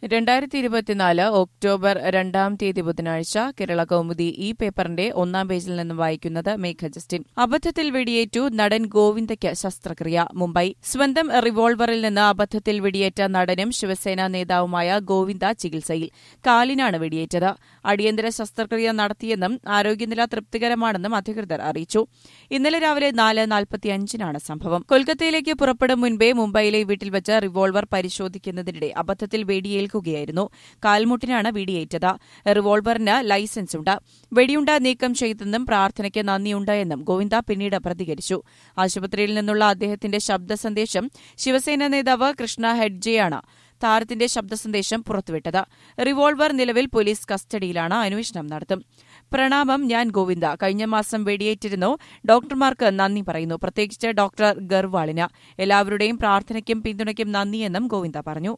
രണ്ടായിരത്തി ഇരുപത്തിനാല് ഒക്ടോബർ രണ്ടാം തീയതി ബുധനാഴ്ച കേരള കൗമുദി ഈ പേപ്പറിന്റെ ഒന്നാം പേജിൽ നിന്നും വായിക്കുന്നത് മേഘ ജസ്റ്റിൻ അബദ്ധത്തിൽ വെടിയേറ്റു നടൻ ഗോവിന്ദയ്ക്ക് ശസ്ത്രക്രിയ മുംബൈ സ്വന്തം റിവോൾവറിൽ നിന്ന് അബദ്ധത്തിൽ വെടിയേറ്റ നടനും ശിവസേന നേതാവുമായ ഗോവിന്ദ ചികിത്സയിൽ കാലിനാണ് വെടിയേറ്റത് അടിയന്തര ശസ്ത്രക്രിയ നടത്തിയെന്നും ആരോഗ്യനില തൃപ്തികരമാണെന്നും അധികൃതർ അറിയിച്ചു ഇന്നലെ രാവിലെ നാല് നാൽപ്പത്തിയഞ്ചിനാണ് സംഭവം കൊൽക്കത്തയിലേക്ക് പുറപ്പെടും മുൻപേ മുംബൈയിലെ വീട്ടിൽ വെച്ച് റിവോൾവർ പരിശോധിക്കുന്നതിനിടെ അബദ്ധത്തിൽ വെടിയേൽക്കുകയായിരുന്നു കാൽമുട്ടിനാണ് വെടിയേറ്റത് റിവോൾവറിന് ലൈസൻസ് ഉണ്ട് വെടിയുണ്ട നീക്കം ചെയ്തെന്നും പ്രാർത്ഥനയ്ക്ക് നന്ദിയുണ്ട് എന്നും ഗോവിന്ദ പിന്നീട് പ്രതികരിച്ചു ആശുപത്രിയിൽ നിന്നുള്ള അദ്ദേഹത്തിന്റെ ശബ്ദ സന്ദേശം ശിവസേന നേതാവ് കൃഷ്ണ ഹെഡ്ജെയാണ് താരത്തിന്റെ ശബ്ദ സന്ദേശം പുറത്തുവിട്ടത് റിവോൾവർ നിലവിൽ പോലീസ് കസ്റ്റഡിയിലാണ് അന്വേഷണം നടത്തും പ്രണാമം ഞാൻ ഗോവിന്ദ കഴിഞ്ഞ മാസം വെടിയേറ്റിരുന്നു ഡോക്ടർമാർക്ക് നന്ദി പറയുന്നു പ്രത്യേകിച്ച് ഡോക്ടർ ഗർവാളിന് എല്ലാവരുടെയും പ്രാർത്ഥനയ്ക്കും പിന്തുണയ്ക്കും നന്ദിയെന്നും ഗോവിന്ദ പറഞ്ഞു